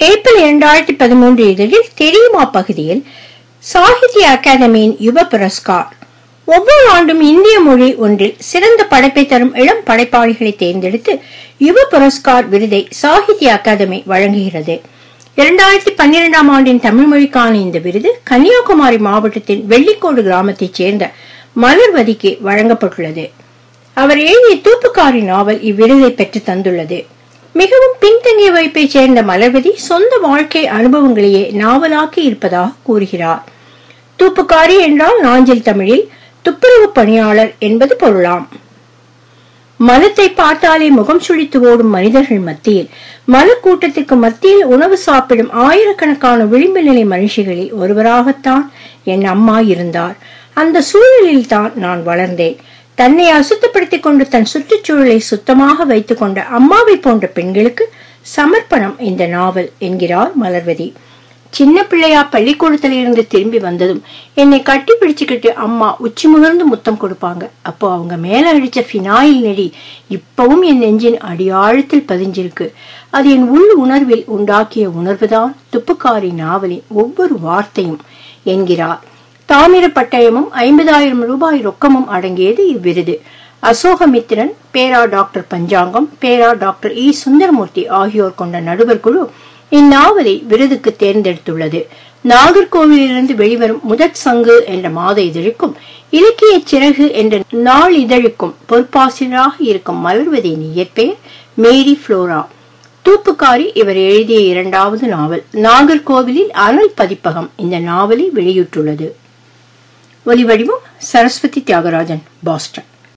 April இரண்டாயிரத்தி பதிமூன்று இதழில் தெரியுமா பகுதியில் சாகித்ய அகாதமியின் யுவ புரஸ்கார் ஒவ்வொரு ஆண்டும் இந்திய மொழி ஒன்றில் சிறந்த படைப்பை தரும் இளம் படைப்பாளிகளை தேர்ந்தெடுத்து யுவ புரஸ்கார் விருதை சாகித்ய அகாதமி வழங்குகிறது இரண்டாயிரத்தி பன்னிரெண்டாம் ஆண்டின் தமிழ் மொழிக்கான இந்த விருது கன்னியாகுமரி மாவட்டத்தின் வெள்ளிக்கோடு கிராமத்தைச் சேர்ந்த மலர்வதிக்கு வழங்கப்பட்டுள்ளது அவர் எழுதிய தூப்புக்காரி நாவல் இவ்விருதை பெற்று தந்துள்ளது மிகவும் பின்தங்கிய வைப்பைச் சேர்ந்த மலர்வதி சொந்த வாழ்க்கை அனுபவங்களையே நாவலாக்கி இருப்பதாக கூறுகிறார் தூப்புக்காரி என்றால் நாஞ்சில் தமிழில் துப்புரவு பணியாளர் என்பது பொருளாம் மலத்தை பார்த்தாலே முகம் சுழித்து ஓடும் மனிதர்கள் மத்தியில் மலக்கூட்டத்திற்கு மத்தியில் உணவு சாப்பிடும் ஆயிரக்கணக்கான விளிம்பு நிலை மனுஷிகளில் ஒருவராகத்தான் என் அம்மா இருந்தார் அந்த சூழலில் தான் நான் வளர்ந்தேன் தன்னை அசுத்தப்படுத்திக் கொண்டு தன் சுற்றுச்சூழலை சுத்தமாக வைத்துக் கொண்ட அம்மாவை போன்ற பெண்களுக்கு சமர்ப்பணம் இந்த நாவல் என்கிறார் மலர்வதி சின்ன பிள்ளையா பள்ளிக்கூடத்துல இருந்து திரும்பி வந்ததும் என்னை கட்டி பிடிச்சுக்கிட்டு அம்மா உச்சி முகர்ந்து முத்தம் கொடுப்பாங்க அப்போ அவங்க மேல அடிச்ச ஃபினாயில் நெடி இப்பவும் என் நெஞ்சின் அடியாழத்தில் பதிஞ்சிருக்கு அது என் உள் உணர்வில் உண்டாக்கிய உணர்வுதான் துப்புக்காரி நாவலின் ஒவ்வொரு வார்த்தையும் என்கிறார் தாமிர பட்டயமும் ஐம்பதாயிரம் ரூபாய் ரொக்கமும் அடங்கியது இவ்விருது அசோகமித்திரன் பேரா டாக்டர் பஞ்சாங்கம் பேரா டாக்டர் இ சுந்தரமூர்த்தி ஆகியோர் கொண்ட நடுவர் குழு இந்நாவலை விருதுக்கு தேர்ந்தெடுத்துள்ளது நாகர்கோவிலிருந்து வெளிவரும் முதற் சங்கு என்ற மாத இதழுக்கும் இலக்கிய சிறகு என்ற நாள் இதழுக்கும் பொறுப்பாசிரியராக இருக்கும் மலர்வதியின் இயற்பெயர் மேரி புளோரா தூப்புக்காரி இவர் எழுதிய இரண்டாவது நாவல் நாகர்கோவிலில் அனல் பதிப்பகம் இந்த நாவலை வெளியிட்டுள்ளது ஒலிவடிவம் சரஸ்வதி தியாகராஜன் பாஸ்டன்